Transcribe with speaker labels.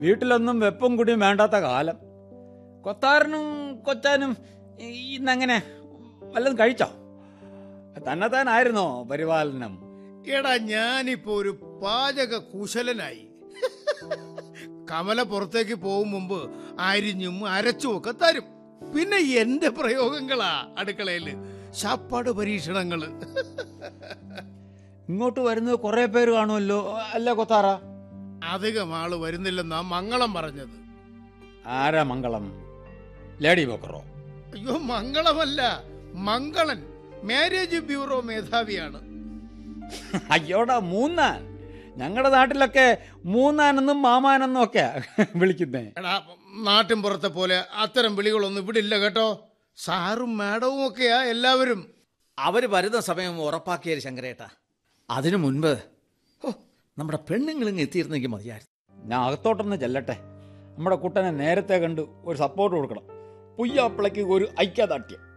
Speaker 1: വീട്ടിലൊന്നും വെപ്പും കുടിയും വേണ്ടാത്ത കാലം കൊത്താരനും കൊച്ചാനും ഇന്നങ്ങനെ വല്ലതും കഴിച്ചോ തന്നെത്താനായിരുന്നോ പരിപാലനം
Speaker 2: എടാ ഞാനിപ്പോ ഒരു പാചക കുശലനായി കമല പുറത്തേക്ക് പോകും മുമ്പ് അരിഞ്ഞും അരച്ചും ഒക്കെ തരും പിന്നെ എന്റെ പ്രയോഗങ്ങളാ അടുക്കളയില് ശാപ്പാട് പരീക്ഷണങ്ങള്
Speaker 1: ഇങ്ങോട്ട് വരുന്നത് കുറെ പേര് കാണുമല്ലോ അല്ല കൊത്താറ
Speaker 2: അധികം ആള് വരുന്നില്ലെന്നാ മംഗളം പറഞ്ഞത്
Speaker 1: ആരാ മംഗളം ലേഡി ബോക്കറോ
Speaker 2: അയ്യോ മംഗളമല്ല മംഗളൻ മാരേജ് ബ്യൂറോ മേധാവിയാണ്
Speaker 1: അയ്യോടാ മൂന്നാൻ ഞങ്ങളുടെ നാട്ടിലൊക്കെ മൂന്നാനെന്നും മാമാനെന്നും ഒക്കെ വിളിക്കുന്നേ
Speaker 2: എടാ നാട്ടിൻ പുറത്തെ പോലെ അത്തരം വിളികളൊന്നും ഇവിടെ ഇല്ല കേട്ടോ സാറും മാഡവും ഒക്കെയാ എല്ലാവരും
Speaker 3: അവര് വരുന്ന സമയം ഉറപ്പാക്കിയത് ശങ്കരേട്ട അതിനു മുൻപ് ഹോ, നമ്മുടെ പെണ്ണുങ്ങളിങ് എത്തിയിരുന്നെങ്കിൽ മതിയായിരുന്നു
Speaker 1: ഞാൻ അകത്തോട്ടൊന്ന് ചെല്ലട്ടെ നമ്മുടെ കുട്ടനെ നേരത്തെ കണ്ട് ഒരു സപ്പോർട്ട് കൊടുക്കണം പുയ്യാപ്പിളയ്ക്ക് ഒരു ഐക്യദാർഢ്യം